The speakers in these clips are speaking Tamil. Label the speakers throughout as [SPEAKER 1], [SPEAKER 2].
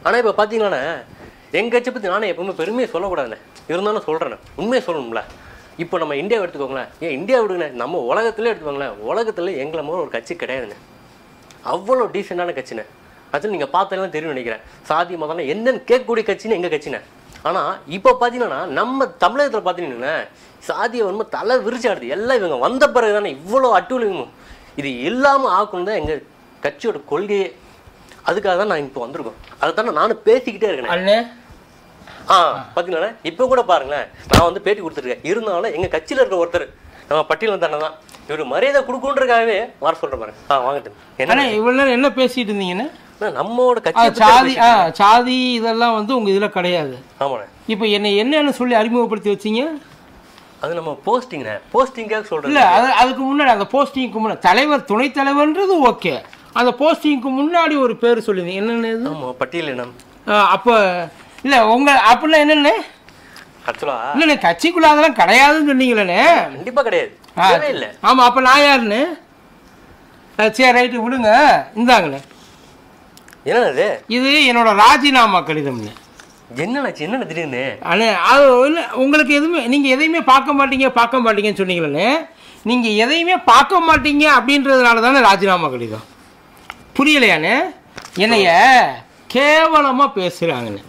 [SPEAKER 1] ஆனால் இப்போ பார்த்தீங்கன்னா எங்கள் கட்சி பற்றி நானே எப்பவுமே பெருமையை சொல்லக்கூடாதுண்ணே இருந்தாலும் சொல்கிறேன் உண்மையை சொல்லணும்ல இப்போ நம்ம இந்தியாவை எடுத்துக்கோங்களேன் ஏன் இந்தியா விடுங்கண்ணே நம்ம உலகத்திலே எடுத்துக்கோங்களேன் உலகத்தில் எங்களை மாதிரி ஒரு கட்சி கிடையாதுண்ணே அவ்வளோ டீசெண்டான கட்சிண்ணே அது நீங்கள் பார்த்தாலும் தெரியும் நினைக்கிறேன் சாதி மதம்லாம் என்னன்னு கேட்கக்கூடிய கட்சின்னு எங்கள் கட்சிண்ணே ஆனால் இப்போ பார்த்தீங்கன்னா நம்ம தமிழகத்தில் பார்த்தீங்கன்னா சாதியை வந்து தலை விரிச்சாடுது எல்லாம் இவங்க வந்த பிறகு தானே இவ்வளோ அட்டூழியமும் இது இல்லாமல் ஆக்கணும் தான் எங்கள் கட்சியோட கொள்கையே அதுக்காக தான் நான் இப்போ வந்திருக்கோம் அதை தானே நானும் பேசிக்கிட்டே இருக்கேன்
[SPEAKER 2] அண்ணே
[SPEAKER 1] ஆ பார்த்தீங்களா இப்போ கூட பாருங்களேன் நான் வந்து பேட்டி கொடுத்துருக்கேன் இருந்தாலும் எங்கள் கட்சியில் இருக்க ஒருத்தர் நம்ம பட்டியல் தானே தான் இவர் மரியாதை கொடுக்குன்றதுக்காகவே வர சொல்கிறேன் பாருங்க ஆ வாங்கிட்டு என்ன
[SPEAKER 2] அண்ணே இவ்வளவு நேரம் என்ன பேசிட்டு இருந்தீங்கண்ணே
[SPEAKER 1] அண்ணா, நம்மோட
[SPEAKER 2] ஆ,
[SPEAKER 1] கட்சி
[SPEAKER 2] சாதி ஆ சாதி இதெல்லாம் வந்து உங்க இதுல கிடையாது
[SPEAKER 1] ஆமாண்ணே
[SPEAKER 2] இப்போ என்னை என்னன்னு சொல்லி அறிமுகப்படுத்தி வச்சீங்க
[SPEAKER 1] அது நம்ம போஸ்டிங்ண்ணே போஸ்டிங்காக சொல்கிறேன்
[SPEAKER 2] இல்ல அது அதுக்கு முன்னாடி அந்த போஸ்டிங்க்கு முன்னாடி தலைவர் துணைத் தலைவர்ன்றது ஓகே அந்த போஸ்டிங்க்கு முன்னாடி ஒரு பேர் சொல்லுவீங்க என்னென்ன இது
[SPEAKER 1] ஆமாம் பட்டியல் இனம்
[SPEAKER 2] ஆ, அப்போ இல்ல உங்க அப்படின்னா என்னண்ணே
[SPEAKER 1] ஆக்சுவலாக
[SPEAKER 2] இல்லண்ணே கட்சிக்குள்ள அதெல்லாம் கிடையாதுன்னு சொன்னீங்களே
[SPEAKER 1] கண்டிப்பாக கிடையாது
[SPEAKER 2] ஆ,
[SPEAKER 1] தேவை இல்லை
[SPEAKER 2] ஆமா அப்ப நான் யாருண்ணே ஆ, சரி ரைட்டு விடுங்க இந்தாங்கண்ணே
[SPEAKER 1] என்னது
[SPEAKER 2] இது என்னோட ராஜினாமா கடிதம்ண்ணே
[SPEAKER 1] என்னண்ணாச்சு என்னண்ணே திடீர்னு
[SPEAKER 2] அண்ணே அது இல்லை உங்களுக்கு எதுவுமே நீங்கள் எதையுமே பார்க்க மாட்டீங்க பார்க்க மாட்டீங்கன்னு சொன்னீங்களே நீங்கள் எதையுமே பார்க்க மாட்டீங்க அப்படின்றதுனால தானே ராஜினாமா கடிதம் புரியலையாண்ணே என்னைய கேவலமாக பேசுகிறாங்கண்ணே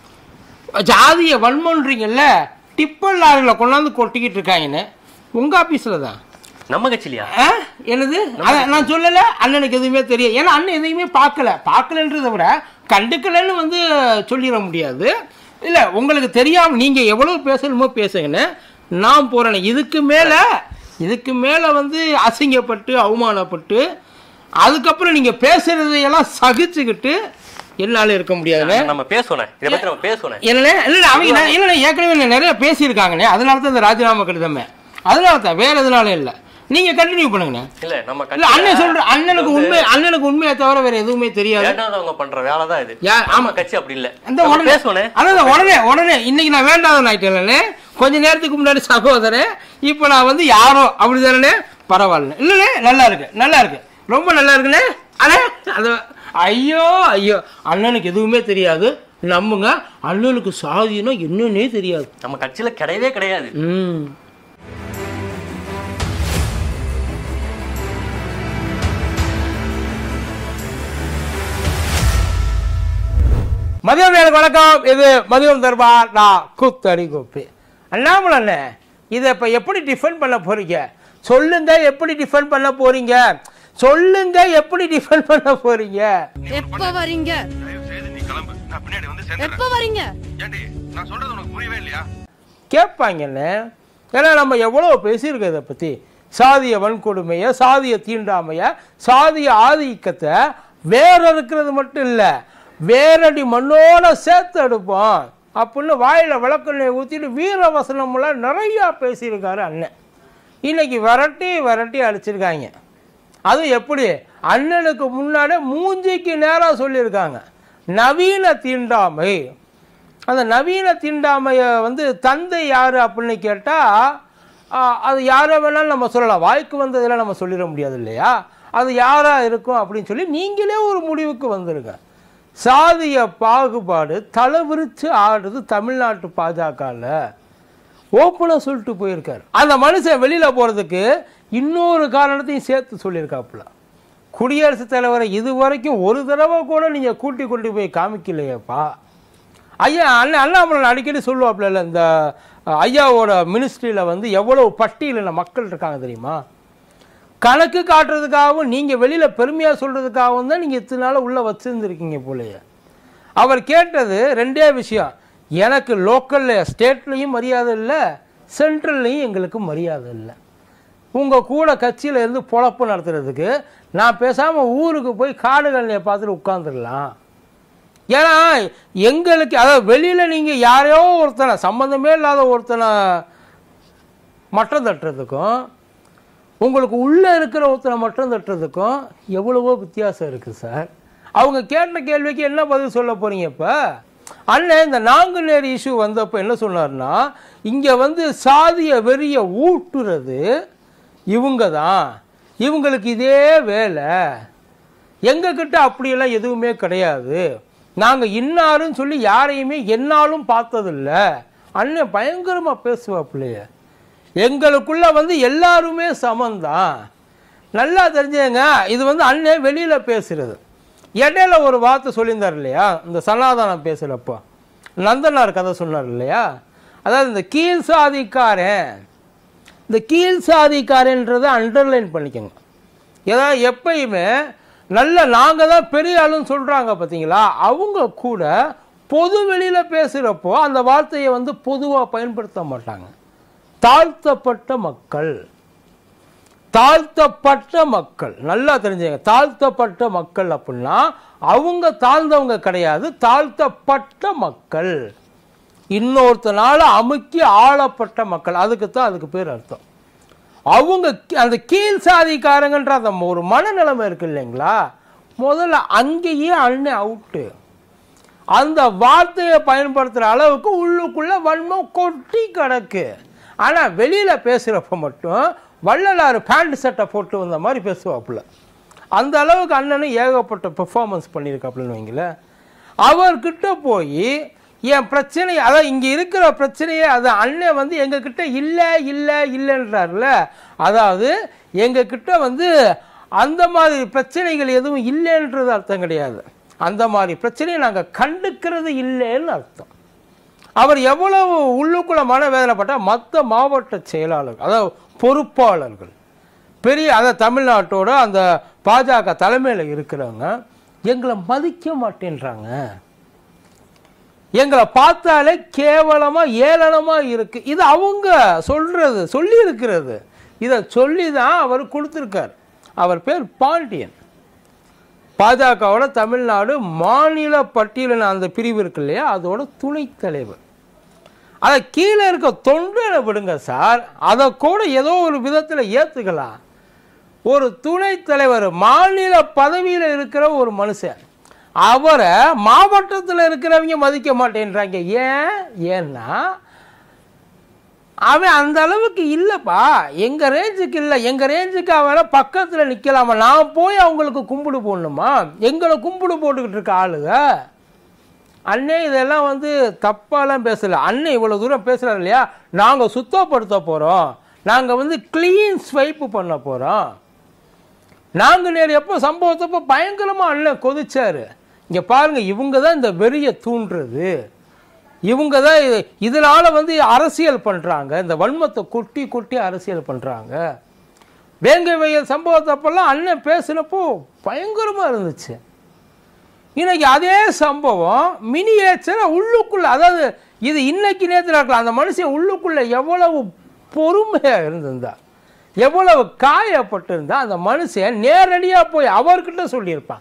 [SPEAKER 2] ஜாதியை வன்மன்றீங்கல்ல டிப்பர் லாரியில் கொண்டாந்து கொட்டிக்கிட்டு இருக்காங்கண்ணே உங்கள் ஆஃபீஸில் தான்
[SPEAKER 1] நம்ம கட்சிலையா
[SPEAKER 2] ஆ என்னது அதான் நான் சொல்லலை அண்ணனுக்கு எதுவுமே தெரியும் ஏன்னா அண்ணன் எதையுமே பார்க்கல பார்க்கலன்றதை விட கண்டுக்கலன்னு வந்து சொல்லிட முடியாது இல்லை உங்களுக்கு தெரியாமல் நீங்கள் எவ்வளோ பேசணுமோ பேசுங்கன்னு நான் போகிறேன் இதுக்கு மேலே இதுக்கு மேலே வந்து அசிங்கப்பட்டு அவமானப்பட்டு அதுக்கப்புறம் நீங்கள் பேசுகிறதையெல்லாம் சகிச்சுக்கிட்டு என்னால் இருக்க முடியாதுண்ணே
[SPEAKER 1] நம்ம பேசுவோண்ணே இதை பற்றி நம்ம பேசுவோண்ணே
[SPEAKER 2] இல்லைண்ணே இல்லை அவங்க நான் இல்லைண்ணே ஏற்கனவே நான் நிறைய பேசியிருக்காங்கண்ணே அதனால தான் இந்த ராஜினாமா கடிதமே அதனால தான் வேறு எதுனால இல்லை நீங்கள் கண்டினியூ பண்ணுங்கண்ணே
[SPEAKER 1] இல்லை நம்ம
[SPEAKER 2] இல்ல அண்ணன் சொல்ற அண்ணனுக்கு உண்மை அண்ணனுக்கு உண்மையை தவிர வேற எதுவுமே தெரியாது
[SPEAKER 1] வேண்டாதவங்க பண்ற வேலை தான் இது
[SPEAKER 2] யா,
[SPEAKER 1] ஆமா கட்சி அப்படி இல்ல
[SPEAKER 2] அந்த
[SPEAKER 1] நம்ம
[SPEAKER 2] உடனே
[SPEAKER 1] பேசுவோனே
[SPEAKER 2] அதான் உடனே உடனே இன்னைக்கு நான் வேண்டாதவன் ஆயிட்டேன்லண்ணே கொஞ்ச நேரத்துக்கு முன்னாடி சகோதரன் இப்போ நான் வந்து யாரோ அப்படி தானே பரவாயில்ல இல்லைண்ணே நல்லா இருக்கு நல்லா இருக்கு ரொம்ப நல்லா இருக்குண்ணே அண்ணே அது ஐயோ ஐயோ அண்ணனுக்கு எதுவுமே தெரியாது நம்புங்க அண்ணனுக்கு சாதினா என்னன்னே தெரியாது
[SPEAKER 1] நம்ம கட்சியில கிடையவே கிடையாது
[SPEAKER 2] ம் மதியம் நேரம் வணக்கம் இது மதியம் தர்பார் நான் கூத்தடி கோப்பி அண்ணாமலை அண்ணே இதை இப்போ எப்படி டிஃபெண்ட் பண்ண போறீங்க சொல்லுங்க எப்படி டிஃபெண்ட் பண்ண போறீங்க சொல்லுங்க எப்படி டிஃபெண்ட் பண்ண போறீங்க
[SPEAKER 3] எப்ப வரீங்க
[SPEAKER 4] தயவு செய்து நீ கிளம்பு நான் பின்னாடி வந்து சேர்ந்துறேன்
[SPEAKER 3] எப்ப வரீங்க
[SPEAKER 4] ஏண்டி நான் சொல்றது உனக்கு புரியவே இல்லையா
[SPEAKER 2] கேட்பாங்கண்ணே ஏன்னா நம்ம எவ்வளோ பேசியிருக்கோம் இதை பற்றி சாதிய வன்கொடுமையை சாதிய தீண்டாமையை சாதிய ஆதிக்கத்தை வேற இருக்கிறது மட்டும் இல்லை வேரடி மண்ணோட சேர்த்து எடுப்போம் அப்படின்னு வாயில் விளக்கெண்ணெய் ஊற்றிட்டு வீரவசனம்லாம் நிறையா பேசியிருக்காரு அண்ணன் இன்னைக்கு விரட்டி விரட்டி அடிச்சிருக்காங்க அதுவும் எப்படி அண்ணனுக்கு முன்னாடி மூஞ்சிக்கு நேராக சொல்லியிருக்காங்க நவீன தீண்டாமை அந்த நவீன தீண்டாமையை வந்து தந்தை யார் அப்படின்னு கேட்டால் அது யாரை வேணாலும் நம்ம சொல்லலாம் வாய்க்கு வந்ததில் நம்ம சொல்லிட முடியாது இல்லையா அது யாராக இருக்கும் அப்படின்னு சொல்லி நீங்களே ஒரு முடிவுக்கு வந்துருங்க சாதிய பாகுபாடு தலை விரிச்சு ஆடுறது தமிழ்நாட்டு பாஜகவில் ஓப்பனாக சொல்லிட்டு போயிருக்காரு அந்த மனுஷன் வெளியில் போகிறதுக்கு இன்னொரு காரணத்தையும் சேர்த்து சொல்லியிருக்காப்புல குடியரசுத் தலைவரை இது வரைக்கும் ஒரு தடவை கூட நீங்கள் கூட்டி கொண்டு போய் காமிக்கலையேப்பா ஐயா அண்ணன் அண்ணாமலை அடிக்கடி சொல்லுவாப்புல இந்த அஹ், ஐயாவோட மினிஸ்ட்ரியில் வந்து எவ்வளோ பட்டியலின மக்கள் இருக்காங்க தெரியுமா கணக்கு காட்டுறதுக்காகவும் நீங்கள் வெளியில் பெருமையாக சொல்கிறதுக்காகவும் தான் நீங்கள் இத்தனை நாள் உள்ளே வச்சுருந்துருக்கீங்க போலயே அவர் கேட்டது ரெண்டே விஷயம் எனக்கு லோக்கலில் ஸ்டேட்லேயும் மரியாதை இல்லை சென்ட்ரல்லையும் எங்களுக்கு மரியாதை இல்லை உங்கள் கூட கட்சியில் இருந்து பொழப்பு நடத்துறதுக்கு நான் பேசாமல் ஊருக்கு போய் காடுகளில் பார்த்துட்டு உட்காந்துடலாம் ஏன்னா எங்களுக்கு அதாவது வெளியில் நீங்கள் யாரையோ ஒருத்தனை சம்மந்தமே இல்லாத ஒருத்தனை மட்டம் தட்டுறதுக்கும் உங்களுக்கு உள்ளே இருக்கிற ஒருத்தனை மட்டம் தட்டுறதுக்கும் எவ்வளவோ வித்தியாசம் இருக்குது சார் அவங்க கேட்ட கேள்விக்கு என்ன பதில் சொல்ல போறீங்க இப்போ அண்ணன் இந்த நாங்குநேரி இஷ்யூ வந்தப்போ என்ன சொன்னார்னா இங்கே வந்து சாதிய வெறிய ஊட்டுறது இவங்க தான் இவங்களுக்கு இதே வேலை எங்ககிட்ட அப்படியெல்லாம் எதுவுமே கிடையாது நாங்கள் இன்னாருன்னு சொல்லி யாரையுமே என்னாலும் பார்த்ததில்ல அண்ணன் பயங்கரமாக பேசுவாப்பிள்ளைய எங்களுக்குள்ள வந்து எல்லாருமே சமந்தான் நல்லா தெரிஞ்சுங்க இது வந்து அண்ணன் வெளியில் பேசுறது இடையில ஒரு வார்த்தை சொல்லியிருந்தார் இல்லையா இந்த சனாதனம் பேசுகிறப்போ நந்தனார் கதை சொன்னார் இல்லையா அதாவது இந்த கீழ் சாதிக்காரன் இந்த கீழ் சாதிக்காரன்றதை அண்டர்லைன் பண்ணிக்கோங்க ஏதாவது எப்பயுமே நல்ல நாங்கள் தான் பெரிய ஆளுன்னு சொல்கிறாங்க பார்த்தீங்களா அவங்க கூட பொது வெளியில் பேசுகிறப்போ அந்த வார்த்தையை வந்து பொதுவாக பயன்படுத்த மாட்டாங்க தாழ்த்தப்பட்ட மக்கள் தாழ்த்தப்பட்ட மக்கள் நல்லா தெரிஞ்சுங்க தாழ்த்தப்பட்ட மக்கள் அப்படின்னா அவங்க தாழ்ந்தவங்க கிடையாது தாழ்த்தப்பட்ட மக்கள் இன்னொருத்தனால அமுக்கி ஆளப்பட்ட மக்கள் அதுக்கு தான் அதுக்கு பேர் அர்த்தம் அவங்க கீ- அந்த கீழ் சாதிக்காரங்கன்ற அந்த ஒரு மனநிலைமை இருக்கு இல்லைங்களா முதல்ல அங்கேயே அண்ணன் அவுட்டு அந்த வார்த்தையை பயன்படுத்துகிற அளவுக்கு உள்ளுக்குள்ள வன்மம் கொட்டி கிடக்கு ஆனால் வெளியில் பேசுகிறப்ப மட்டும் வள்ளலார் பேண்ட் சட்டை போட்டு வந்த மாதிரி பேசுவாப்புல அந்த அளவுக்கு அண்ணனும் ஏகப்பட்ட பெர்ஃபார்மன்ஸ் பண்ணியிருக்காப்புலன்னு வைங்களேன் அவர்கிட்ட போய் என் பிரச்சனை அதான் இங்கே இருக்கிற பிரச்சனையே அது அண்ணன் வந்து எங்ககிட்ட இல்லை இல்லை இல்லைன்றார்ல அதாவது எங்ககிட்ட வந்து அந்த மாதிரி பிரச்சனைகள் எதுவும் இல்லைன்றது அர்த்தம் கிடையாது அந்த மாதிரி பிரச்சனையை நாங்கள் கண்டுக்கிறது இல்லைன்னு அர்த்தம் அவர் எவ்வளவு உள்ளுக்குள்ள மனவேதனைப்பட்டால் மற்ற மாவட்ட செயலாளர்கள் அதாவது பொறுப்பாளர்கள் பெரிய அதாவது தமிழ்நாட்டோட அந்த பாஜக தலைமையில் இருக்கிறவங்க எங்களை மதிக்க மாட்டேன்றாங்க எங்களை பார்த்தாலே கேவலமாக ஏளனமாக இருக்கு இது அவங்க சொல்றது சொல்லி இருக்கிறது இதை சொல்லி தான் அவர் கொடுத்துருக்கார் அவர் பேர் பாண்டியன் பாஜகவோட தமிழ்நாடு மாநில பட்டியலின் அந்த பிரிவு இருக்கு இல்லையா அதோட துணைத் தலைவர் அதை கீழே இருக்க தொண்டனை விடுங்க சார் அதை கூட ஏதோ ஒரு விதத்தில் ஏற்றுக்கலாம் ஒரு துணைத் தலைவர் மாநில பதவியில் இருக்கிற ஒரு மனுஷன் அவரை மாவட்டத்தில் இருக்கிறவங்க மதிக்க மாட்டேன்றாங்க ஏன் ஏன்னா அவன் அந்த அளவுக்கு இல்லைப்பா எங்கள் ரேஞ்சுக்கு இல்லை எங்கள் ரேஞ்சுக்கு அவனை பக்கத்தில் நிற்கலாமா நான் போய் அவங்களுக்கு கும்பிடு போடணுமா எங்களை கும்பிடு போட்டுக்கிட்டு இருக்க ஆளுங்க அண்ணே இதெல்லாம் வந்து தப்பாலாம் பேசலை அண்ணன் இவ்வளோ தூரம் பேசுகிறார் இல்லையா நாங்கள் சுத்தப்படுத்த போகிறோம் நாங்கள் வந்து க்ளீன் ஸ்வைப்பு பண்ண போகிறோம் நாங்கள் நேர் எப்போ சம்பவத்தப்போ பயங்கரமாக அண்ணன் கொதிச்சாரு இங்கே பாருங்க இவங்க தான் இந்த வெறியை தூண்டுறது இவங்க தான் இது இதனால வந்து அரசியல் பண்ணுறாங்க இந்த வன்மத்தை கொட்டி கொட்டி அரசியல் பண்ணுறாங்க வேங்கை வயல் சம்பவத்தப்பெல்லாம் அண்ணன் பேசினப்போ பயங்கரமாக இருந்துச்சு இன்னைக்கு அதே சம்பவம் மினியேச்சரை உள்ளுக்குள்ள அதாவது இது இன்னைக்கு நேரத்தில் இருக்கலாம் அந்த மனுஷன் உள்ளுக்குள்ள எவ்வளவு பொறுமையாக இருந்திருந்தா எவ்வளவு காயப்பட்டிருந்தா அந்த மனுஷன் நேரடியாக போய் அவர்கிட்ட சொல்லியிருப்பான்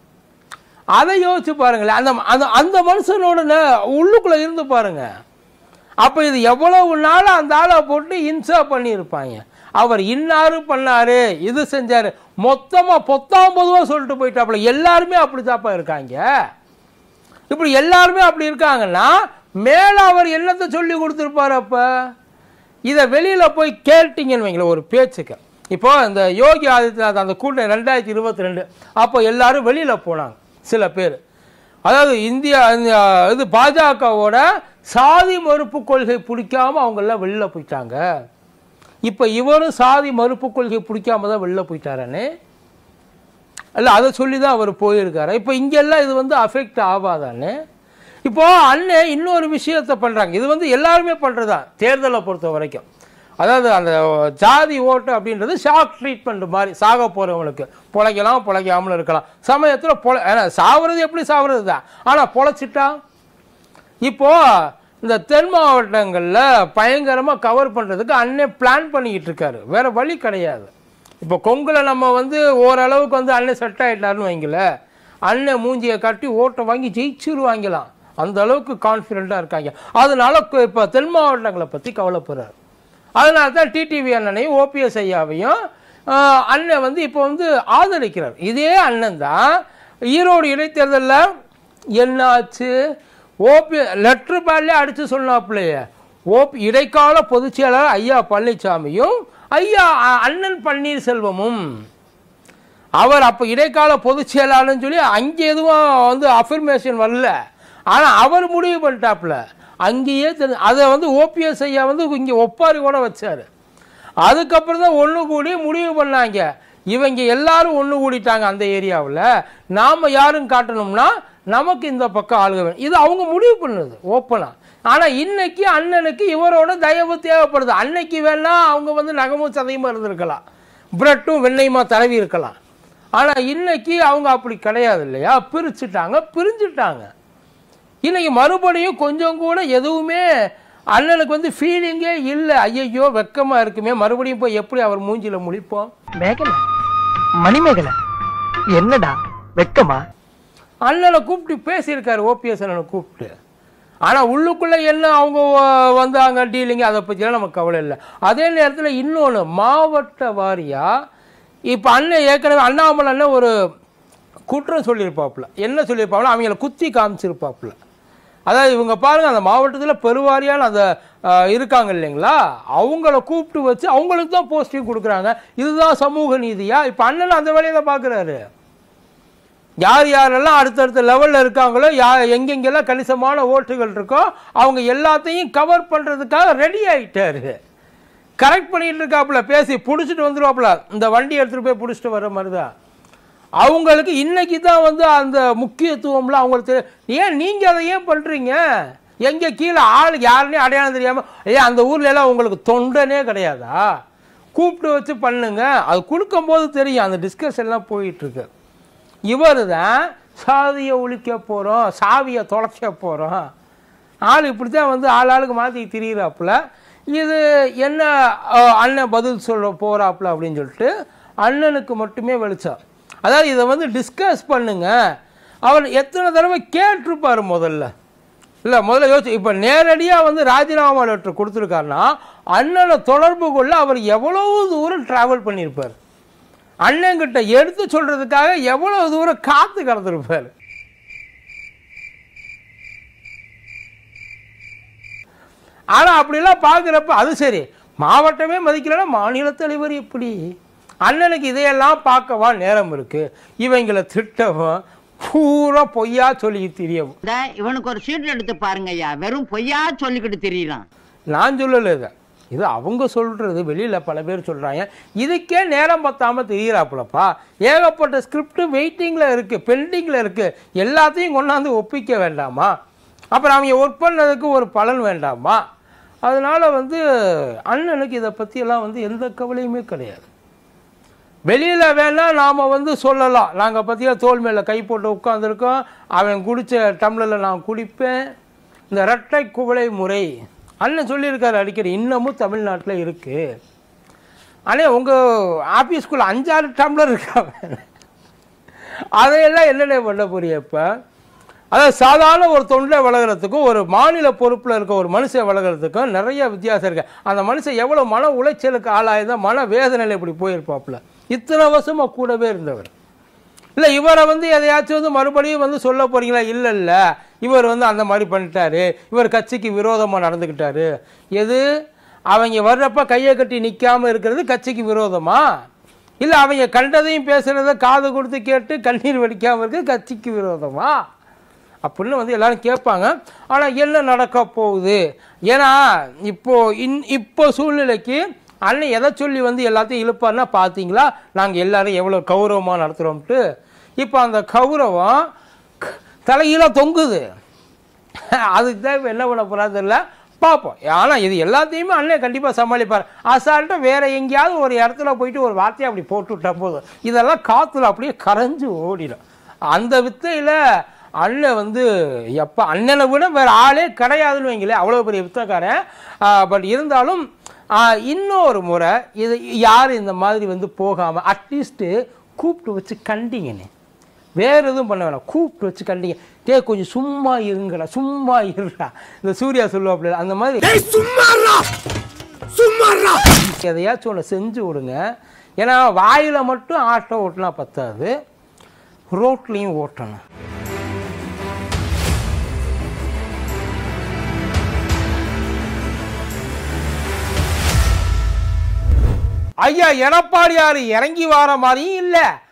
[SPEAKER 2] அதை யோசிச்சு பாருங்களேன் அந்த அந்த அந்த மனுஷனோட நே- உள்ளுக்குள்ள இருந்து பாருங்க அப்போ இது எவ்வளவு நாள் அந்த ஆளை போட்டு இன்சா பண்ணியிருப்பாங்க அவர் இன்னாரு பண்ணாரு இது செஞ்சாரு மொத்தமா பொத்தாம் பொதுவாக சொல்லிட்டு போயிட்டாப்புல எல்லாருமே அப்படித்தாப்பா இருக்காங்க இப்படி எல்லாருமே அப்படி இருக்காங்கன்னா மேல அவர் என்னத்தை சொல்லி கொடுத்துருப்பாரு அப்ப இதை வெளியில போய் கேட்டீங்கன்னு வைங்களேன் ஒரு பேச்சுக்கு இப்போ இந்த யோகி ஆதித்யநாத் அந்த கூட்டம் ரெண்டாயிரத்தி இருபத்தி ரெண்டு அப்போ எல்லாரும் வெளியில போனாங்க சில பேர் அதாவது இந்தியா இந்த இது பாஜகவோட சாதி மறுப்பு கொள்கை பிடிக்காம அவங்க எல்லாம் வெளில போயிட்டாங்க இப்போ இவரும் சாதி மறுப்பு கொள்கை பிடிக்காம தான் வெளில போயிட்டாரானே அல்ல அதை சொல்லி தான் அவர் போயிருக்காரு இப்போ இங்கெல்லாம் இது வந்து அஃபெக்ட் ஆகாதானே இப்போ அண்ணன் இன்னொரு விஷயத்தை பண்ணுறாங்க இது வந்து எல்லாருமே பண்ணுறதான் தேர்தலை பொறுத்த வரைக்கும் அதாவது அந்த ஜாதி ஓட்டு அப்படின்றது ஷாக் ட்ரீட்மெண்ட் மாதிரி சாக போகிறவங்களுக்கு பொழைக்கலாம் பொழைக்காமலும் இருக்கலாம் சமயத்தில் பொழை ஏன்னா சாவறது எப்படி சாவறது தான் ஆனால் பொழைச்சிட்டா இப்போ இந்த தென் மாவட்டங்களில் பயங்கரமாக கவர் பண்ணுறதுக்கு அண்ணன் பிளான் பண்ணிக்கிட்டு இருக்காரு வேற வழி கிடையாது இப்போ கொங்குல நம்ம வந்து ஓரளவுக்கு வந்து அண்ணன் செட் ஆகிட்டாருன்னு வைங்கள அண்ணன் மூஞ்சியை கட்டி ஓட்டை வாங்கி ஜெயிச்சிருவாங்களாம் அந்த அளவுக்கு கான்ஃபிடென்ட்டாக இருக்காங்க அதனால கு- இப்போ தென் மாவட்டங்களை பற்றி கவலைப்படுறாரு அதனால தான் டிடிவி அண்ணனையும் ஓபிஎஸ் ஐயாவையும் ஆஹ், அண்ணன் வந்து இப்போ வந்து ஆதரிக்கிறார் இதே அண்ணன் தான் ஈரோடு இடைத்தேர்தலில் என்னாச்சு ஓபி லெட்ரு பேட்லேயே அடித்து சொன்னாப்புலையே ஓபி இடைக்கால பொதுச் செயலாளர் ஐயா பழனிசாமியும் ஐயா அ- அண்ணன் பன்னீர்செல்வமும் அவர் அப்போ இடைக்கால பொதுச் செயலாளர்னு சொல்லி அங்கே எதுவும் வந்து அஃபர்மேஷன் வரல ஆனால் அவர் முடிவு பண்ணிட்டாப்புல அங்கேயே தெரி அதை வந்து ஓபிஎஸ் ஐயா வந்து இங்கே ஒப்பாரி கூட வச்சார் அதுக்கப்புறம் தான் ஒன்று கூடி முடிவு பண்ணாங்க இவங்க எல்லாரும் ஒன்று கூடிட்டாங்க அந்த ஏரியாவில் நாம் யாரும் காட்டணும்னா நமக்கு இந்த பக்கம் ஆளுக வேணும் இது அவங்க முடிவு பண்ணுது ஓப்பனாக ஆனால் இன்னைக்கு அண்ணனுக்கு இவரோட தயவு தேவைப்படுது அன்னைக்கு வேணா அவங்க வந்து நகமும் சதையுமா இருந்திருக்கலாம் பிரெட்டும் வெண்ணெயுமா தடவி இருக்கலாம் ஆனால் இன்னைக்கு அவங்க அப்படி கிடையாது இல்லையா பிரிச்சுட்டாங்க பிரிஞ்சுட்டாங்க இன்னைக்கு மறுபடியும் கொஞ்சம் கூட எதுவுமே அண்ணனுக்கு வந்து ஃபீலிங்கே இல்லை ஐயையோ வெக்கமாக இருக்குமே மறுபடியும் போய் எப்படி அவர் மூஞ்சில முழிப்போம்
[SPEAKER 3] மேகலை மணிமேகலை என்னடா வெக்கமா
[SPEAKER 2] அண்ணனை கூப்பிட்டு பேசியிருக்காரு ஓபிஎஸ் அண்ணனை கூப்பிட்டு ஆனால் உள்ளுக்குள்ளே என்ன அவங்க வ- வந்தாங்க டீலிங் அதை பற்றிலாம் நமக்கு கவலை இல்லை அதே நேரத்தில் இன்னொன்று மாவட்ட வாரியாக இப்போ அண்ணன் ஏற்கனவே அண்ணாமலை அண்ணன் ஒரு குற்றம் சொல்லியிருப்பாப்புல என்ன சொல்லியிருப்பாப்புல அவங்கள குத்தி காமிச்சிருப்பாப்புல அதாவது இவங்க பாருங்க அந்த மாவட்டத்தில் பெருவாரியான அந்த அஹ், இருக்காங்க இல்லைங்களா அவங்கள கூப்பிட்டு வச்சு அவங்களுக்கு தான் போஸ்டிங் கொடுக்குறாங்க இதுதான் சமூக நீதியா இப்போ அண்ணன் அந்த வேலையை தான் பார்க்குறாரு யார் யாரெல்லாம் அடுத்தடுத்த லெவலில் இருக்காங்களோ யா எங்கெங்கெல்லாம் கணிசமான ஓட்டுகள் இருக்கோ அவங்க எல்லாத்தையும் கவர் பண்ணுறதுக்காக ரெடி ஆயிட்டாரு கரெக்ட் பண்ணிட்டு இருக்காப்புல பேசி பிடிச்சிட்டு வந்துருவாப்புல இந்த வண்டி எடுத்துகிட்டு போய் பிடிச்சிட்டு வர மாதிரி தான் அவங்களுக்கு இன்னைக்கு தான் வந்து அந்த முக்கியத்துவம்லாம் அவங்களுக்கு தெரியும் ஏன் நீங்கள் அதை ஏன் பண்ணுறீங்க எங்கே கீழே ஆள் யாருன்னே அடையாளம் தெரியாமல் ஏன் அந்த ஊர்ல எல்லாம் உங்களுக்கு தொண்டனே கிடையாதா கூப்பிட்டு வச்சு பண்ணுங்க அது கொடுக்கும்போது தெரியும் அந்த டிஸ்கஷன்லாம் போயிட்டுருக்கு இவர் தான் சாதியை ஒழிக்க போகிறோம் சாவியை தொலைக்க போகிறோம் ஆள் இப்படி தான் வந்து ஆள் ஆளுக்கு மாற்றி திரியிறாப்புல இது என்ன அஹ், அண்ணன் பதில் சொல்ல போகிறாப்புல அப்படின்னு சொல்லிட்டு அண்ணனுக்கு மட்டுமே வெளிச்சம் அதாவது இதை வந்து டிஸ்கஸ் பண்ணுங்க அவர் எத்தனை தடவை கேட்டிருப்பார் முதல்ல இல்லை முதல்ல யோசிச்சு இப்போ நேரடியாக வந்து ராஜினாமா லெட்டர் கொடுத்துருக்காருன்னா அண்ணனை தொடர்பு கொள்ள அவர் எவ்வளவு தூரம் ட்ராவல் பண்ணியிருப்பார் அண்ணன்கிட்ட எடுத்து சொல்றதுக்காக எவ்வளவு தூரம் காத்து கடந்திருப்பார் ஆனா அப்படிலாம் பார்க்குறப்ப அது சரி மாவட்டமே மதிக்கலைன்னா மாநில தலைவர் எப்படி அண்ணனுக்கு இதையெல்லாம் பார்க்கவா நேரம் இருக்கு இவங்களை திட்டவும் பூரா பொய்யா சொல்லி தெரியவும்
[SPEAKER 5] இந்த இவனுக்கு ஒரு சீட் எடுத்து பாருங்க ஐயா வெறும் பொய்யா சொல்லிக்கிட்டு தெரியலாம்
[SPEAKER 2] நான் சொல்லலை இதை இது அவங்க சொல்கிறது வெளியில் பல பேர் சொல்கிறாங்க இதுக்கே நேரம் பத்தாமல் தெரியறாப்புலப்பா ஏகப்பட்ட ஸ்கிரிப்ட் வெயிட்டிங்கில் இருக்குது பெண்டிங்கில் இருக்குது எல்லாத்தையும் கொண்டாந்து ஒப்பிக்க வேண்டாமா அப்புறம் அவங்க ஒர்க் பண்ணதுக்கு ஒரு பலன் வேண்டாமா அதனால் வந்து அண்ணனுக்கு இதை பற்றியெல்லாம் வந்து எந்த கவலையுமே கிடையாது வெளியில் வேணால் நாம் வந்து சொல்லலாம் நாங்கள் பற்றியா தோல் மேலே கை போட்டு உட்காந்துருக்கோம் அவன் குடித்த டம்ளரில் நான் குடிப்பேன் இந்த இரட்டை குவளை முறை அண்ணன் சொல்லியிருக்காரு அடிக்கடி இன்னமும் தமிழ்நாட்டில் இருக்குது அண்ணே உங்கள் ஆஃபீஸ்க்குள்ளே அஞ்சாறு டம்ளர் இருக்காங்க அதையெல்லாம் என்னென்ன பண்ண போறிய இப்போ அதாவது சாதாரண ஒரு தொண்டை வளர்கிறதுக்கும் ஒரு மாநில பொறுப்பில் இருக்க ஒரு மனுஷன் வளர்கிறதுக்கும் நிறைய வித்தியாசம் இருக்கு அந்த மனுஷன் எவ்வளோ மன உளைச்சலுக்கு ஆளாயிருந்தா மன வேதனையில் இப்படி போயிருப்பாப்புல இத்தனை வருஷமாக கூடவே இருந்தவர் இல்லை இவரை வந்து எதையாச்சும் வந்து மறுபடியும் வந்து சொல்ல போறீங்களா இல்லை இல்லை இவர் வந்து அந்த மாதிரி பண்ணிட்டாரு இவர் கட்சிக்கு விரோதமாக நடந்துக்கிட்டாரு எது அவங்க வர்றப்ப கையை கட்டி நிற்காம இருக்கிறது கட்சிக்கு விரோதமா இல்லை அவங்க கண்டதையும் பேசுகிறத காது கொடுத்து கேட்டு கண்ணீர் வடிக்காமல் இருக்கிறது கட்சிக்கு விரோதமா அப்படின்னு வந்து எல்லாரும் கேட்பாங்க ஆனால் என்ன நடக்க போகுது ஏன்னா இப்போ இன் இப்போ சூழ்நிலைக்கு அண்ணன் எதை சொல்லி வந்து எல்லாத்தையும் இழுப்பார்னா பார்த்தீங்களா நாங்கள் எல்லாரும் எவ்வளோ கௌரவமாக நடத்துகிறோம்ட்டு இப்போ அந்த கௌரவம் க- தலைகீழாக தொங்குது அதுக்கு தான் இப்போ என்ன பண்ண போகிறாரு தெரியல பார்ப்போம் ஆனால் இது எல்லாத்தையுமே அண்ணன் கண்டிப்பாக சமாளிப்பார் அசால்ட்டாக வேற எங்கேயாவது ஒரு இடத்துல போயிட்டு ஒரு வார்த்தையை அப்படி போட்டு விட்டா போதும் இதெல்லாம் காற்றுல அப்படியே கரைஞ்சு ஓடிடும் அந்த வித்தையில் அண்ணன் வந்து எப்போ அண்ணனை விட வேற ஆளே கிடையாதுன்னு வைங்களேன் அவ்வளோ பெரிய வித்தக்காரன் பட் இருந்தாலும் ஆ, இன்னொரு முறை இது யார் இந்த மாதிரி வந்து போகாமல் அட்லீஸ்ட்டு கூப்பிட்டு வச்சு கண்டிங்கண்ணே வேற எதுவும் பண்ண வேணாம் கூப்பிட்டு வச்சு கண்டிங்க டே கொஞ்சம் சும்மா இருங்கடா சும்மா இருடா இந்த சூர்யா சொல்லுவாப்புல அந்த மாதிரி எதையாச்சும் ஒன்று செஞ்சு விடுங்க ஏன்னா வாயில் மட்டும் ஆட்டோ ஓட்டினா பத்தாது ரோட்லேயும் ஓட்டணும் ஐயா எடப்பாடியார் இறங்கி வர மாதிரியும் இல்லை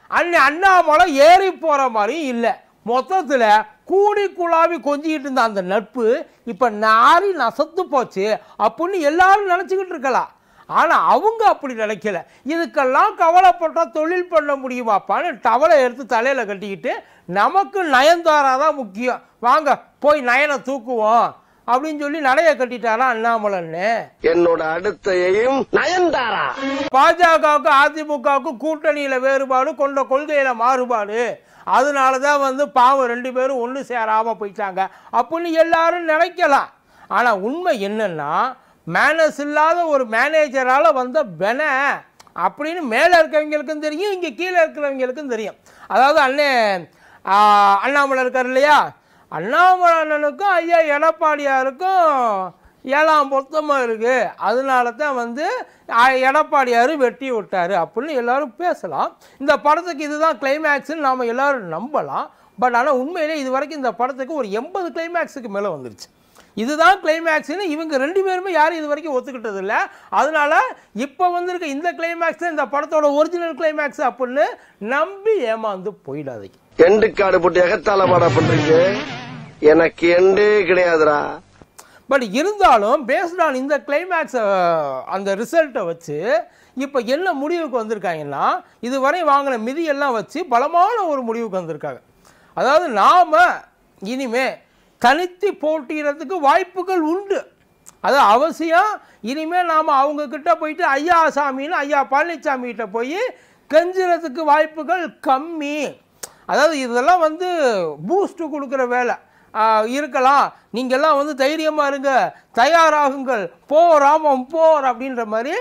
[SPEAKER 2] அண்ணன் அண்ணாமலை ஏறி போகிற மாதிரியும் இல்லை மொத்தத்தில் கூடி குழாவி கொஞ்சிக்கிட்டு இருந்த அந்த நட்பு இப்போ நாரி நசத்து போச்சு அப்படின்னு எல்லாரும் நினச்சிக்கிட்டு இருக்கலாம் ஆனால் அவங்க அப்படி நினைக்கல இதுக்கெல்லாம் கவலைப்பட்டால் தொழில் பண்ண முடியுமாப்பான்னு டவலை எடுத்து தலையில் கட்டிக்கிட்டு நமக்கு நயன்தாரா தான் முக்கியம் வாங்க போய் நயனை தூக்குவோம் அப்படின்னு சொல்லி நடைய கட்டிட்டாரா அண்ணாமலன்னு
[SPEAKER 6] என்னோட அடுத்த எய்ம் நயன்தாரா
[SPEAKER 2] பாஜகவுக்கு அதிமுகவுக்கு கூட்டணியில வேறுபாடு கொண்ட கொள்கையில மாறுபாடு அதனால தான் வந்து பாவம் ரெண்டு பேரும் ஒன்று சேராம போயிட்டாங்க அப்படின்னு எல்லாரும் நினைக்கலாம் ஆனா உண்மை என்னன்னா மேனஸ் இல்லாத ஒரு மேனேஜரால வந்த பென அப்படின்னு மேலே இருக்கிறவங்களுக்கும் தெரியும் இங்கே கீழே இருக்கிறவங்களுக்கும் தெரியும் அதாவது அண்ணே ஆ, அண்ணாமலை இருக்கார் இல்லையா அண்ணாமலை அண்ணனுக்கும் ஐயா எடப்பாடியாருக்கும் ஏழாம் பொருத்தமாக இருக்குது அதனால தான் வந்து ஆ, எடப்பாடியார் வெட்டி விட்டாரு அப்படின்னு எல்லாரும் பேசலாம் இந்த படத்துக்கு இதுதான் கிளைமேக்ஸ்னு நாம் எல்லாரும் நம்பலாம் பட் ஆனால் உண்மையிலே இது வரைக்கும் இந்த படத்துக்கு ஒரு எண்பது கிளைமேக்ஸுக்கு மேலே வந்துருச்சு இதுதான் கிளைமேக்ஸ்னு இவங்க ரெண்டு பேருமே யாரும் இது வரைக்கும் ஒத்துக்கிட்டது இல்லை அதனால இப்போ வந்திருக்க இந்த கிளைமேக்ஸ் தான் இந்த படத்தோட ஒரிஜினல் கிளைமேக்ஸ் அப்படின்னு நம்பி ஏமாந்து போயிடாதீங்க
[SPEAKER 6] எண்டு காடு போட்டு எகத்தால பாடா பண்றீங்க எனக்கு எண்டே கிடையாதுடா
[SPEAKER 2] பட் இருந்தாலும் பேஸ்ட் ஆன் இந்த கிளைமேக்ஸ் அந்த ரிசல்ட்டை வச்சு இப்போ என்ன முடிவுக்கு வந்திருக்காங்கன்னா இதுவரை வாங்கின மிதியெல்லாம் வச்சு பலமான ஒரு முடிவுக்கு வந்திருக்காங்க அதாவது நாம் இனிமே தனித்து போட்டியிடறதுக்கு வாய்ப்புகள் உண்டு அது அவசியம் இனிமேல் நாம் அவங்க கிட்ட போயிட்டு ஐயா சாமின்னு ஐயா பழனிசாமி கிட்ட போய் கெஞ்சுறதுக்கு வாய்ப்புகள் கம்மி அதாவது இதெல்லாம் வந்து பூஸ்ட் கொடுக்குற வேலை ஆ, இருக்கலாம் நீங்கள்லாம் வந்து தைரியமா இருங்க தயாராகுங்கள் போ ராமம் போர் அப்படின்ற மாதிரி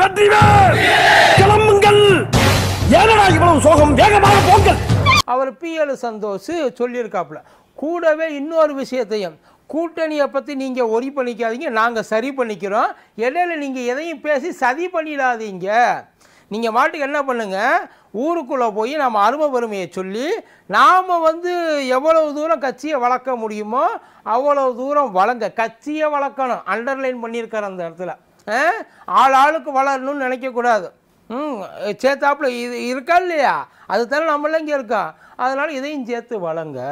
[SPEAKER 7] கிளம்புங்கள் ஏனடா இவ்வளவு சோகம் வேகமாக போங்கள்
[SPEAKER 2] அவர் பிஎல் சந்தோஷ் சொல்லியிருக்காப்புல கூடவே இன்னொரு விஷயத்தையும் கூட்டணியை பற்றி நீங்கள் ஒரி பண்ணிக்காதீங்க நாங்கள் சரி பண்ணிக்கிறோம் இடையில நீங்கள் எதையும் பேசி சதி பண்ணிடாதீங்க நீங்கள் மாட்டுக்கு என்ன பண்ணுங்க ஊருக்குள்ளே போய் நம்ம அருமை பெருமையை சொல்லி நாம் வந்து எவ்வளவு தூரம் கட்சியை வளர்க்க முடியுமோ அவ்வளவு தூரம் வளங்க கட்சியை வளர்க்கணும் அண்டர்லைன் பண்ணியிருக்காரு அந்த இடத்துல ஆ? ஆள் ஆளுக்கு வளரணும்னு நினைக்கக்கூடாது ம் சேர்த்தாப்புல இது இருக்கா இல்லையா அதுதானே நம்மளாம் இங்கே இருக்கோம் அதனால் இதையும் சேர்த்து வளங்க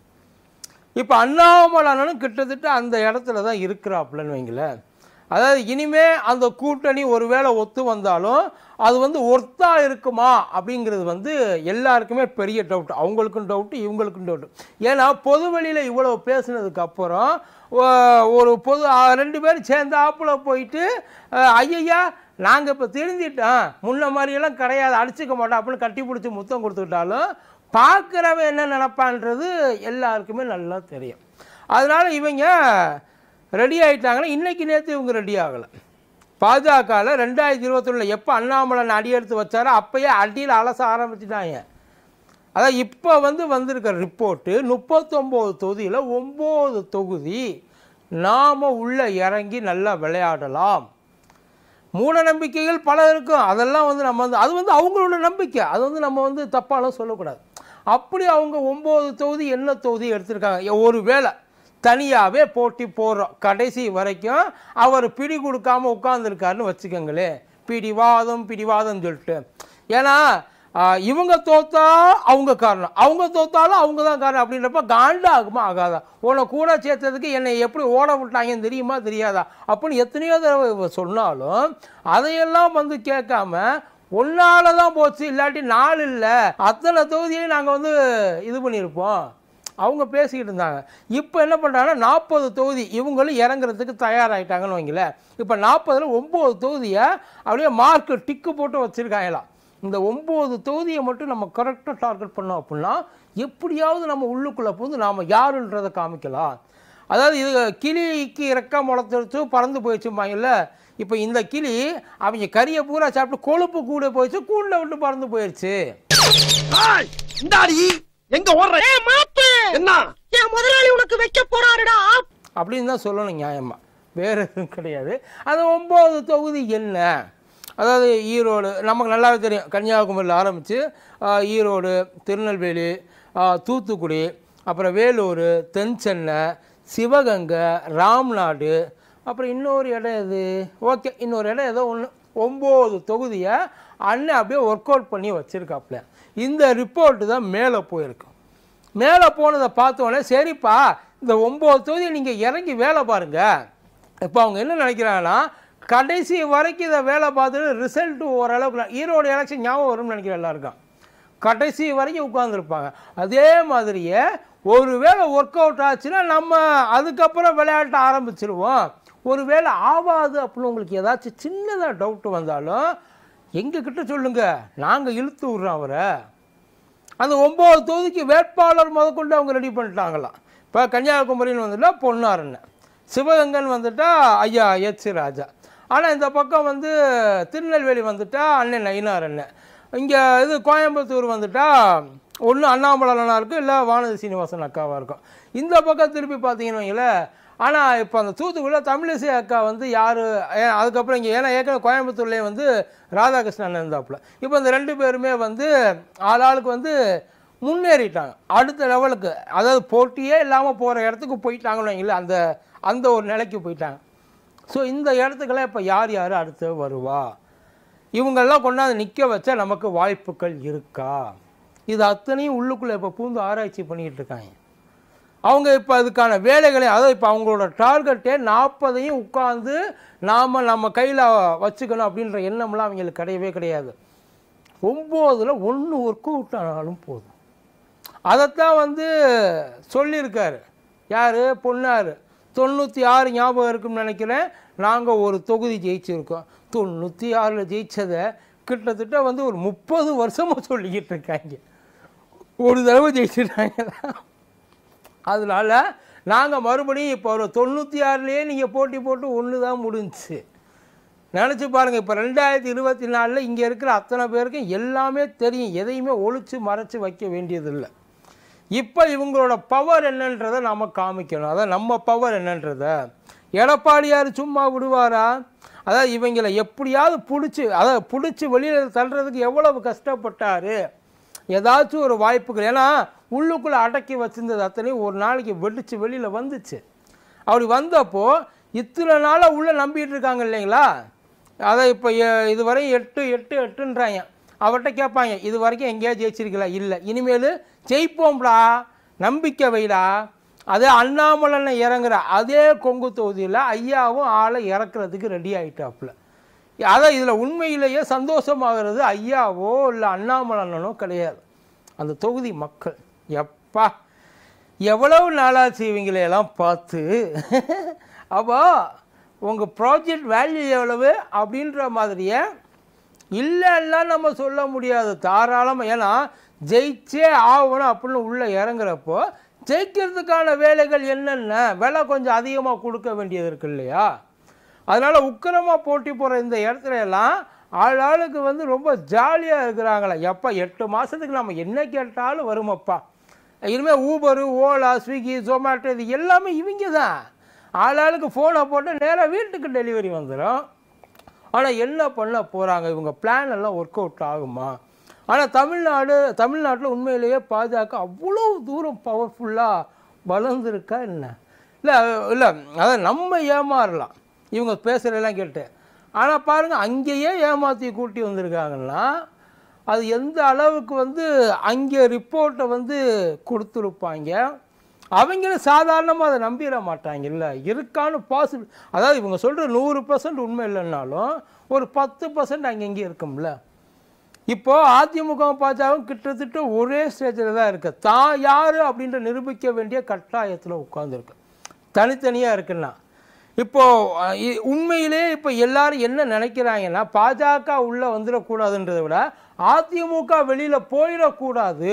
[SPEAKER 2] இப்போ அண்ணாமலைனும் கிட்டத்தட்ட அந்த இடத்துல தான் இருக்கிறாப்புலன்னு வைங்களேன் அதாவது இனிமே அந்த கூட்டணி ஒருவேளை ஒத்து வந்தாலும் அது வந்து ஒர்த்தா இருக்குமா அப்படிங்கிறது வந்து எல்லாருக்குமே பெரிய டவுட் அவங்களுக்கும் டவுட்டு இவங்களுக்கும் டவுட்டு ஏன்னா பொது வெளியில் இவ்வளோ பேசுனதுக்கு அப்புறம் ஒ- ஒரு பொது ஆ, ரெண்டு பேரும் சேர்ந்து ஆப்புல போயிட்டு அஹ், ஐயையா நாங்கள் இப்போ திருந்திட்டோம் முன்ன மாதிரியெல்லாம் கிடையாது அடிச்சுக்க மாட்டோம் அப்படின்னு கட்டி பிடிச்சி முத்தம் கொடுத்துக்கிட்டாலும் பார்க்குறவன் என்ன நினப்பான்றது எல்லாருக்குமே நல்லா தெரியும் அதனால் இவங்க ரெடி ஆயிட்டாங்கன்னா இன்னைக்கு நேற்று இவங்க ரெடி ஆகலை பாஜகவில் ரெண்டாயிரத்தி இருபத்தொன்னில் எப்போ அண்ணாமலை அடி எடுத்து வச்சாரோ அப்பயே அடியில் அலச ஆரம்பிச்சிட்டாங்க அதான் இப்போ வந்து வந்திருக்க ரிப்போர்ட்டு முப்பத்தொம்போது தொகுதியில் ஒம்பது தொகுதி நாம் உள்ளே இறங்கி நல்லா விளையாடலாம் மூட நம்பிக்கைகள் பல இருக்கும் அதெல்லாம் வந்து நம்ம வந்து அது வந்து அவங்களோட நம்பிக்கை அது வந்து நம்ம வந்து தப்பாலாம் சொல்லக்கூடாது அப்படி அவங்க ஒம்பது தொகுதி என்ன தொகுதி எடுத்திருக்காங்க ஒரு வேளை தனியாகவே போட்டி போடுறோம் கடைசி வரைக்கும் அவர் பிடி கொடுக்காம உட்காந்துருக்காருன்னு வச்சுக்கோங்களேன் பிடிவாதம் பிடிவாதம் சொல்லிட்டு ஏன்னா ஆஹ், இவங்க தோத்தா அவங்க காரணம் அவங்க தோத்தாலும் அவங்க தான் காரணம் அப்படின்றப்ப காண்டா ஆகுமா ஆகாதா உன்னை கூட சேர்த்ததுக்கு என்னை எப்படி ஓட விட்டாங்கன்னு தெரியுமா தெரியாதா அப்படின்னு எத்தனையோ தடவை இவ சொன்னாலும் அதையெல்லாம் வந்து கேட்காம ஒன்னால தான் போச்சு இல்லாட்டி நாள் இல்லை அத்தனை தொகுதியையும் நாங்கள் வந்து இது பண்ணியிருப்போம் அவங்க பேசிக்கிட்டு இருந்தாங்க இப்போ என்ன பண்ணுறாங்கன்னா நாற்பது தொகுதி இவங்களும் இறங்குறதுக்கு தயாராகிட்டாங்கன்னு வைங்களேன் இப்போ நாற்பதில் ஒம்பது தொகுதியை அப்படியே மார்க்கு டிக்கு போட்டு வச்சுருக்காங்களாம் இந்த ஒம்பது தொகுதியை மட்டும் நம்ம கரெக்டாக டார்கெட் பண்ணோம் அப்படின்னா எப்படியாவது நம்ம உள்ளுக்குள்ளே புகுந்து நாம் யாருன்றதை காமிக்கலாம் அதாவது இது கிளிக்கு இறக்க முளைச்சிருச்சு பறந்து போயிடுச்சும்பாங்கல்ல இப்போ இந்த கிளி அவங்க கறியை பூரா சாப்பிட்டு கொழுப்பு கூட போயிடுச்சு கூண்டில் விட்டு பறந்து போயிடுச்சு
[SPEAKER 7] இந்தாடி எங்க ஓடுற என்ன
[SPEAKER 3] என் முதலாளி உனக்கு வைக்க போறாருடா
[SPEAKER 2] அப்படின்னு தான் சொல்லணும் நியாயமா வேறு எதுவும் கிடையாது அது ஒம்பது தொகுதி என்ன அதாவது ஈரோடு நமக்கு நல்லாவே தெரியும் கன்னியாகுமரியில் ஆரம்பித்து ஈரோடு திருநெல்வேலி ஆ, தூத்துக்குடி அப்புறம் வேலூர் தென் சென்னை சிவகங்கை ராம்நாடு அப்புறம் இன்னொரு இடம் எது ஓகே இன்னொரு இடம் ஏதோ ஒன்று ஒம்பது தொகுதியை அண்ணன் அப்படியே ஒர்க் அவுட் பண்ணி வச்சுருக்காப்புல இந்த ரிப்போர்ட்டு தான் மேலே போயிருக்கும் மேலே போனதை பார்த்தோன்னே சரிப்பா இந்த ஒம்பது தொகுதி நீங்கள் இறங்கி வேலை பாருங்க இப்போ அவங்க என்ன நினைக்கிறாங்கன்னா கடைசி வரைக்கும் இதை வேலை பார்த்துட்டு ரிசல்ட் ஓரளவுக்கு நான் ஈரோடு எலெக்ஷன் ஞாபகம் வரும்னு நினைக்கிறேன் எல்லாருக்கும் கடைசி வரைக்கும் உட்காந்துருப்பாங்க அதே மாதிரியே ஒருவேளை ஒர்க் அவுட் ஆச்சுன்னா நம்ம அதுக்கப்புறம் விளையாட்ட ஆரம்பிச்சிருவோம் ஒருவேளை ஆவாது அப்படின்னு உங்களுக்கு ஏதாச்சும் சின்னதாக டவுட் வந்தாலும் எங்ககிட்ட சொல்லுங்க நாங்கள் இழுத்து விட்றோம் அவரை அந்த ஒம்பது தொகுதிக்கு வேட்பாளர் முதற்கொண்டு அவங்க ரெடி பண்ணிட்டாங்களாம் இப்போ கன்னியாகுமரின்னு வந்துட்டா பொன்னாரண்ணன் சிவகங்கன் வந்துட்டா ஐயா எச் ராஜா ஆனால் இந்த பக்கம் வந்து திருநெல்வேலி வந்துட்டா அண்ணன் நயினார் அண்ணன் இங்கே இது கோயம்புத்தூர் வந்துட்டா ஒன்று அண்ணாமலை அண்ணனா இருக்கும் இல்லை வானதி சீனிவாசன் அக்காவாக இருக்கும் இந்த பக்கம் திருப்பி பார்த்தீங்கன்னு வைங்களேன் ஆனால் இப்போ அந்த தூத்துக்குடியில் தமிழிசை அக்கா வந்து யார் அதுக்கப்புறம் இங்கே ஏன்னா ஏற்கனவே கோயம்புத்தூர்லேயே வந்து ராதாகிருஷ்ணன் இருந்தாப்புல இப்போ இந்த ரெண்டு பேருமே வந்து ஆளாளுக்கு வந்து முன்னேறிட்டாங்க அடுத்த லெவலுக்கு அதாவது போட்டியே இல்லாமல் போகிற இடத்துக்கு போயிட்டாங்கன்னு வைங்களேன் அந்த அந்த ஒரு நிலைக்கு போயிட்டாங்க ஸோ இந்த இடத்துக்கெல்லாம் இப்போ யார் யார் அடுத்து வருவா இவங்கெல்லாம் கொண்டாந்து நிற்க வச்சா நமக்கு வாய்ப்புகள் இருக்கா இது அத்தனையும் உள்ளுக்குள்ளே இப்போ பூந்து ஆராய்ச்சி பண்ணிக்கிட்டு இருக்காங்க அவங்க இப்போ அதுக்கான வேலைகளை அதாவது இப்போ அவங்களோட டார்கெட்டே நாற்பதையும் உட்காந்து நாம் நம்ம கையில் வச்சுக்கணும் அப்படின்ற எண்ணம்லாம் அவங்களுக்கு கிடையவே கிடையாது ஒம்போதில் ஒன்று ஒர்க் அவுட் ஆனாலும் போதும் அதைத்தான் வந்து சொல்லியிருக்காரு யார் பொன்னார் தொண்ணூற்றி ஆறு ஞாபகம் இருக்குன்னு நினைக்கிறேன் நாங்கள் ஒரு தொகுதி ஜெயிச்சிருக்கோம் தொண்ணூற்றி ஆறில் ஜெயிச்சதை கிட்டத்தட்ட வந்து ஒரு முப்பது வருஷமாக சொல்லிக்கிட்டு இருக்காங்க ஒரு தடவை ஜெயிச்சிட்டாங்க அதனால நாங்கள் மறுபடியும் இப்போ ஒரு தொண்ணூற்றி ஆறுலேயே நீங்கள் போட்டி போட்டு ஒன்று தான் முடிஞ்சுச்சு நினச்சி பாருங்கள் இப்போ ரெண்டாயிரத்தி இருபத்தி நாலில் இங்கே இருக்கிற அத்தனை பேருக்கும் எல்லாமே தெரியும் எதையுமே ஒழிச்சு மறைச்சு வைக்க வேண்டியதில்லை இப்போ இவங்களோட பவர் என்னன்றதை நம்ம காமிக்கணும் அதான் நம்ம பவர் என்னன்றதை எடப்பாடியார் சும்மா விடுவாரா அதாவது இவங்களை எப்படியாவது பிடிச்சி அதாவது பிடிச்சி வெளியில் தள்ளுறதுக்கு எவ்வளவு கஷ்டப்பட்டாரு ஏதாச்சும் ஒரு வாய்ப்புகள் ஏன்னா உள்ளுக்குள்ளே அடக்கி வச்சிருந்தது அத்தனையும் ஒரு நாளைக்கு வெடிச்சு வெளியில் வந்துச்சு அப்படி வந்தப்போ இத்தனை நாளாக உள்ளே நம்பிட்டு இருக்காங்க இல்லைங்களா அதை இப்போ இது வரையும் எட்டு எட்டு எட்டுன்றாங்க அவர்கிட்ட கேட்பாங்க இது வரைக்கும் எங்கேயா ஜெயிச்சிருக்கல இல்லை இனிமேல் ஜெயிப்போம்டா நம்பிக்கை வைடா அதே அண்ணாமலை இறங்குற அதே கொங்கு தொகுதியில் ஐயாவும் ஆளை இறக்குறதுக்கு ரெடி ஆகிட்டாப்புல அதான் இதில் உண்மையிலேயே சந்தோஷமாகிறது ஐயாவோ இல்லை அண்ணாமலனோ கிடையாது அந்த தொகுதி மக்கள் எப்பா எவ்வளவு நாளாச்சு இவங்களையெல்லாம் பார்த்து அப்போ உங்கள் ப்ராஜெக்ட் வேல்யூ எவ்வளவு அப்படின்ற மாதிரியே இல்லைன்னா நம்ம சொல்ல முடியாது தாராளமாக ஏன்னா ஜெயிச்சே ஆகணும் அப்படின்னு உள்ளே இறங்குறப்போ ஜெயிக்கிறதுக்கான வேலைகள் என்னென்ன விலை கொஞ்சம் அதிகமாக கொடுக்க வேண்டியது இருக்கு இல்லையா அதனால் உக்கிரமாக போட்டி போகிற இந்த இடத்துல எல்லாம் ஆள் ஆளுக்கு வந்து ரொம்ப ஜாலியாக இருக்கிறாங்களே எப்போ எட்டு மாதத்துக்கு நம்ம என்ன கேட்டாலும் வருமப்பா இனிமேல் ஊபரு ஓலா ஸ்விக்கி ஜொமேட்டோ இது எல்லாமே இவங்க தான் ஆளாளுக்கு ஃபோனை போட்டு நேராக வீட்டுக்கு டெலிவரி வந்துடும் ஆனால் என்ன பண்ண போகிறாங்க இவங்க பிளான் எல்லாம் ஒர்க் அவுட் ஆகுமா ஆனால் தமிழ்நாடு தமிழ்நாட்டில் உண்மையிலேயே பாஜக அவ்வளோ தூரம் பவர்ஃபுல்லாக வளர்ந்துருக்கா என்ன இல்லை இல்லை அதான் நம்ம ஏமாறலாம் இவங்க பேசுகிறதெல்லாம் கேட்டு ஆனால் பாருங்கள் அங்கேயே ஏமாற்றி கூட்டி வந்திருக்காங்கன்னா அது எந்த அளவுக்கு வந்து அங்கே ரிப்போர்ட்டை வந்து கொடுத்துருப்பாங்க அவங்களும் சாதாரணமாக அதை நம்பிட மாட்டாங்கல்ல இருக்கான்னு பாசிபிள் அதாவது இவங்க சொல்கிற நூறு பர்சன்ட் உண்மை இல்லைன்னாலும் ஒரு பத்து பர்சன்ட் அங்கே இங்கே இருக்கும்ல இப்போ அதிமுக பாஜகவும் கிட்டத்தட்ட ஒரே ஸ்டேஜில் தான் இருக்கு தான் யார் அப்படின்ற நிரூபிக்க வேண்டிய கட்டாயத்தில் உட்காந்துருக்கு தனித்தனியாக இருக்குன்னா இப்போ அஹ், இ- உண்மையிலே இப்போ எல்லாரும் என்ன நினைக்கிறாங்கன்னா பாஜக உள்ளே வந்துடக்கூடாதுன்றதை விட அதிமுக வெளியில் போயிடக்கூடாது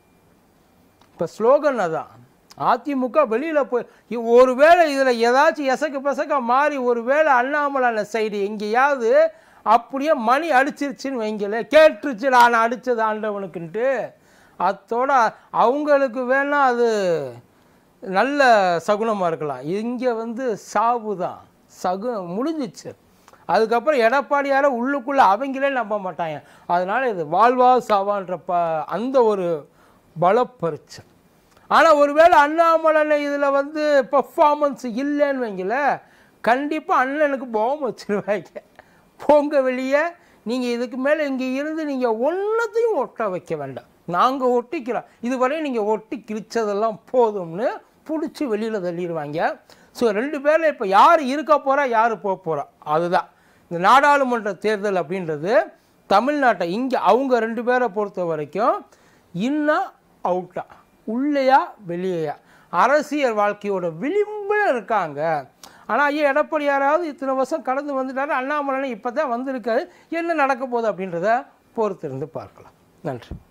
[SPEAKER 2] இப்போ ஸ்லோகன் அதான் அதிமுக வெளியில் போய் இ- ஒருவேளை இதில் ஏதாச்சும் எசக்கு பசக்க மாறி ஒருவேளை அண்ணாமலை சைடு எங்கேயாவது அப்படியே மணி அடிச்சிருச்சுன்னு வைங்களே கேட்டுருச்சு நான் அடித்தது ஆண்டவனுக்குன்ட்டு அத்தோட அவங்களுக்கு வேணா அது நல்ல சகுனமாக இருக்கலாம் இங்கே வந்து சாவு தான் சகு முடிஞ்சிச்சு அதுக்கப்புறம் எடப்பாடியார உள்ளுக்குள்ளே அவங்களே நம்ப மாட்டாங்க அதனால் இது வாழ்வா சாவான்ற ப அந்த ஒரு பலப்பரிச்சு ஆனால் ஒருவேளை அண்ணாமலை இதில் வந்து பெர்ஃபார்மன்ஸ் இல்லைன்னு வைங்கள கண்டிப்பாக அண்ணனுக்கு போகம் வச்சிருவாங்க போங்க வெளியே நீங்கள் இதுக்கு மேலே இங்கே இருந்து நீங்கள் ஒன்றத்தையும் ஒட்ட வைக்க வேண்டாம் நாங்கள் ஒட்டிக்கிறோம் இதுவரை நீங்கள் ஒட்டி கிழிச்சதெல்லாம் போதும்னு பிடிச்சி வெளியில் தள்ளிடுவாங்க ஸோ ரெண்டு பேரில் இப்போ யார் இருக்க போகிறா யார் போக போகிறா அதுதான் இந்த நாடாளுமன்ற தேர்தல் அப்படின்றது தமிழ்நாட்டை இங்கே அவங்க ரெண்டு பேரை பொறுத்த வரைக்கும் இன்னும் அவுட்டா உள்ளேயா வெளியேயா அரசியல் வாழ்க்கையோட விளிம்பில் இருக்காங்க ஆனால் ஐயா எடப்பாடியாராவது இத்தனை வருஷம் கடந்து வந்துட்டாரு அண்ணாமலை இப்போ தான் வந்திருக்காரு என்ன நடக்க போகுது அப்படின்றத பொறுத்திருந்து பார்க்கலாம் நன்றி